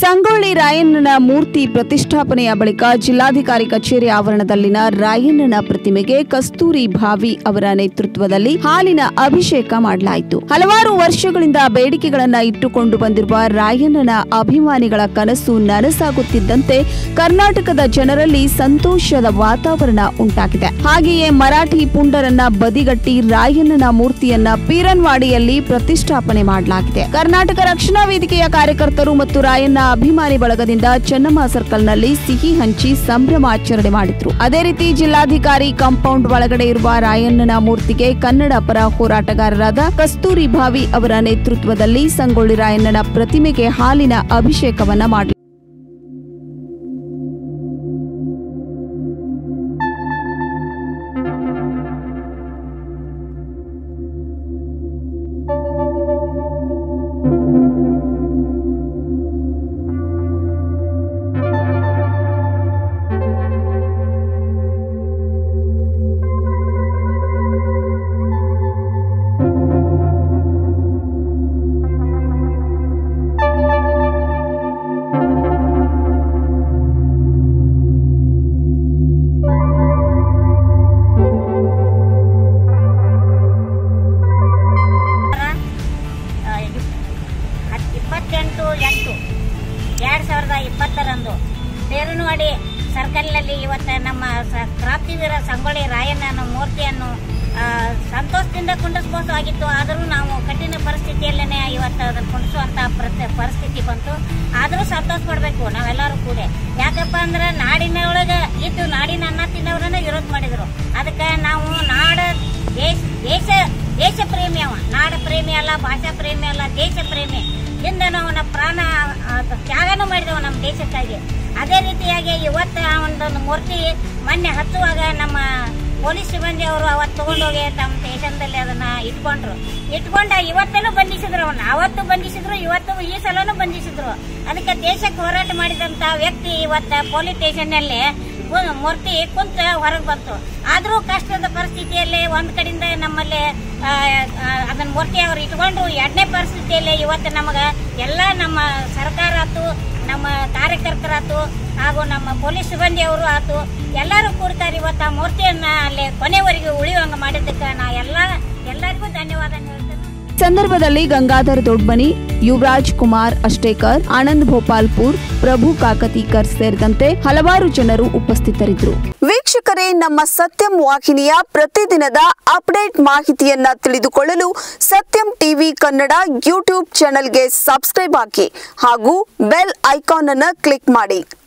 ಸಂಗೊಳ್ಳಿ ರಾಯಣ್ಣನ ಮೂರ್ತಿ ಪ್ರತಿಷ್ಠಾಪನೆಯ ಬಳಿಕ ಜಿಲ್ಲಾಧಿಕಾರಿ ಕಚೇರಿ ಆವರಣದಲ್ಲಿನ ರಾಯಣ್ಣನ ಪ್ರತಿಮೆಗೆ ಕಸ್ತೂರಿ ಭಾವಿ ಅವರ ನೇತೃತ್ವದಲ್ಲಿ ಹಾಲಿನ ಅಭಿಷೇಕ ಮಾಡಲಾಯಿತು ಹಲವಾರು ವರ್ಷಗಳಿಂದ ಬೇಡಿಕೆಗಳನ್ನ ಇಟ್ಟುಕೊಂಡು ಬಂದಿರುವ ರಾಯಣ್ಣನ ಅಭಿಮಾನಿಗಳ ಕನಸು ನನಸಾಗುತ್ತಿದ್ದಂತೆ ಕರ್ನಾಟಕದ ಜನರಲ್ಲಿ ಸಂತೋಷದ ವಾತಾವರಣ ಉಂಟಾಗಿದೆ ಹಾಗೆಯೇ ಮರಾಠಿ ಪುಂಡರನ್ನ ಬದಿಗಟ್ಟಿ ರಾಯಣ್ಣನ ಮೂರ್ತಿಯನ್ನ ಪೀರನ್ವಾಡಿಯಲ್ಲಿ ಪ್ರತಿಷ್ಠಾಪನೆ ಮಾಡಲಾಗಿದೆ ಕರ್ನಾಟಕ ರಕ್ಷಣಾ ವೇದಿಕೆಯ ಕಾರ್ಯಕರ್ತರು ಮತ್ತು ರಾಯಣ್ಣ ಅಭಿಮಾನಿ ಬಳಗದಿಂದ ಚೆನ್ನಮ್ಮ ಸರ್ಕಲ್ನಲ್ಲಿ ಸಿಹಿ ಹಂಚಿ ಸಂಭ್ರಮಾಚರಣೆ ಮಾಡಿದ್ರು ಅದೇ ರೀತಿ ಜಿಲ್ಲಾಧಿಕಾರಿ ಕಾಂಪೌಂಡ್ ಒಳಗಡೆ ಇರುವ ರಾಯಣ್ಣನ ಮೂರ್ತಿಗೆ ಕನ್ನಡ ಪರ ಹೋರಾಟಗಾರರಾದ ಕಸ್ತೂರಿ ಭಾವಿ ಅವರ ನೇತೃತ್ವದಲ್ಲಿ ಸಂಗೊಳ್ಳಿ ರಾಯಣ್ಣನ ಪ್ರತಿಮೆಗೆ ಹಾಲಿನ ಅಭಿಷೇಕವನ್ನ ಮಾಡಲಾಯಿತು ಆ, ಇಪ್- ಹತ್- ಇಪ್ಪತ್ತೆಂಟು ಎಂಟು ಎರಡ್ ಸಾವಿರದ ಇಪ್ಪತ್ತರಂದು ಪೇರನವಾಡಿ ಸರ್ಕಲ್ನಲ್ಲಿ ಇವತ್ತು ನಮ್ಮ ಸ- ಕ್ರಾಂತಿವೀರ ಸಂಗೊಳ್ಳಿ ರಾಯಣ್ಣನ ಮೂರ್ತಿಯನ್ನು ಆ, ಸಂತೋಷದಿಂದ ಕುಂಡಿಸಬಹುದಾಗಿತ್ತು ಆದರೂ ನಾವು ಕಠಿಣ ಪರಿಸ್ಥಿತಿಯಲ್ಲೇನೆ ಇವತ್ತು ಅದನ್ನು ಕುಂಡಿಸುವಂತ ಪರಿಸ್ಥಿತಿ ಬಂತು ಆದರೂ ಸಂತೋಷ ಪಡಬೇಕು ನಾವೆಲ್ಲರೂ ಕೂಡ ಯಾಕಪ್ಪ ಅಂದ್ರೆ ನಾಡಿನ ಒಳಗೆ ಇದ್ದು ನಾಡಿನ ಅನ್ನ ತಿನ್ನೋರನ್ನ ವಿರೋಧ ಮಾಡಿದ್ರು ಅದಕ್ಕೆ ನಾವು ನಾಡ ದೇಶ ದೇಶ ದೇಶ ಪ್ರೇಮಿ ಅವ ನಾಡ ಪ್ರೇಮಿ ಅಲ್ಲ ಭಾಷಾ ಪ್ರೇಮಿ ಅಲ್ಲ ದೇಶ ಪ್ರೇಮಿ ಇಂದ ನಾವು ನಮ್ಮ ಪ್ರಾಣ ಆ, ತ್ಯಾಗನೂ ಮಾಡಿದೆವು ನಮ್ಮ ದೇಶಕ್ಕಾಗಿ ಅದೇ ರೀತಿಯಾಗಿ ಇವತ್ತು ಆ ಒಂದೊಂದು ಮೂರ್ತಿ ಮೊನ್ನೆ ಹಚ್ಚುವಾಗ ನಮ್ಮ ಪೊಲೀಸ್ ಸಿಬ್ಬಂದಿ ಅವರು ಅವತ್ತು ತಗೊಂಡೋಗಿ ತಮ್ಮ ಸ್ಟೇಷನ್ದಲ್ಲಿ ಅದನ್ನ ಇಟ್ಕೊಂಡ್ರು ಇಟ್ಕೊಂಡ ಇವತ್ತೇನು ಬಂಧಿಸಿದ್ರು ಅವನ್ನ ಅವತ್ತು ಬಂಧಿಸಿದ್ರು ಇವತ್ತು ಈ ಸಲನು ಬಂಧಿಸಿದ್ರು ಅದಕ್ಕೆ ದೇಶಕ್ಕೆ ಹೋರಾಟ ಮಾಡಿದಂತ ವ್ಯಕ್ತಿ ಇವತ್ತ ಪೊಲೀಸ್ ಸ್ಟೇಷನ್ನಲ್ಲಿ ಕು- ಮೂರ್ತಿ ಕುಂತ ಹೊರಗೆ ಬಂತು ಆದ್ರೂ ಕಷ್ಟದ ಪರಿಸ್ಥಿತಿಯಲ್ಲಿ ಒಂದ್ ಕಡೆಯಿಂದ ನಮ್ಮಲ್ಲಿ ಆ, ಆ, ಅದನ್ನ ಮೂರ್ತಿ ಅವರು ಇಟ್ಕೊಂಡ್ರು ಎರಡನೇ ಪರಿಸ್ಥಿತಿಯಲ್ಲಿ ಇವತ್ತು ನಮಗ ಎಲ್ಲ ನಮ್ಮ ಸರ್ಕಾರ ಆತು ನಮ್ಮ ಕಾರ್ಯಕರ್ತರಾತು ಹಾಗೂ ನಮ್ಮ ಪೊಲೀಸ್ ಸಿಬ್ಬಂದಿ ಅವರು ಆತು ಎಲ್ಲರೂ ಕೂಡ್ತಾರೆ ಇವತ್ತು ಆ ಮೂರ್ತಿಯನ್ನ ಅಲ್ಲಿ ಕೊನೆವರೆಗೂ ಉಳಿಯುವಂಗ ಮಾಡಿದ್ದಕ್ಕೆ ನಾ ಎಲ್ಲ ಎಲ್ಲರಿಗೂ ಧನ್ಯವಾದ ಹೇಳ್ತೇನೆ ಈ ಸಂದರ್ಭದಲ್ಲಿ ಗಂಗಾಧರ್ ದೊಡ್ಮನಿ ಯುವರಾಜ್ ಕುಮಾರ್ ಅಷ್ಟೇಕರ್ ಆನಂದ್ ಭೋಪಾಲ್ಪುರ್ ಪ್ರಭು ಕಾಕತೀಕರ್ ಸೇರಿದಂತೆ ಹಲವಾರು ಜನರು ಉಪಸ್ಥಿತರಿದ್ದರು ವೀಕ್ಷಕರೇ ನಮ್ಮ ಸತ್ಯಂ ವಾಹಿನಿಯ ಪ್ರತಿದಿನದ ಅಪ್ಡೇಟ್ ಮಾಹಿತಿಯನ್ನ ತಿಳಿದುಕೊಳ್ಳಲು ಸತ್ಯಂ ಟಿವಿ ಕನ್ನಡ ಯೂಟ್ಯೂಬ್ ಚಾನೆಲ್ಗೆ ಸಬ್ಸ್ಕ್ರೈಬ್ ಹಾಕಿ ಹಾಗೂ ಬೆಲ್ ಐಕಾನ್ ಅನ್ನು ಕ್ಲಿಕ್ ಮಾಡಿ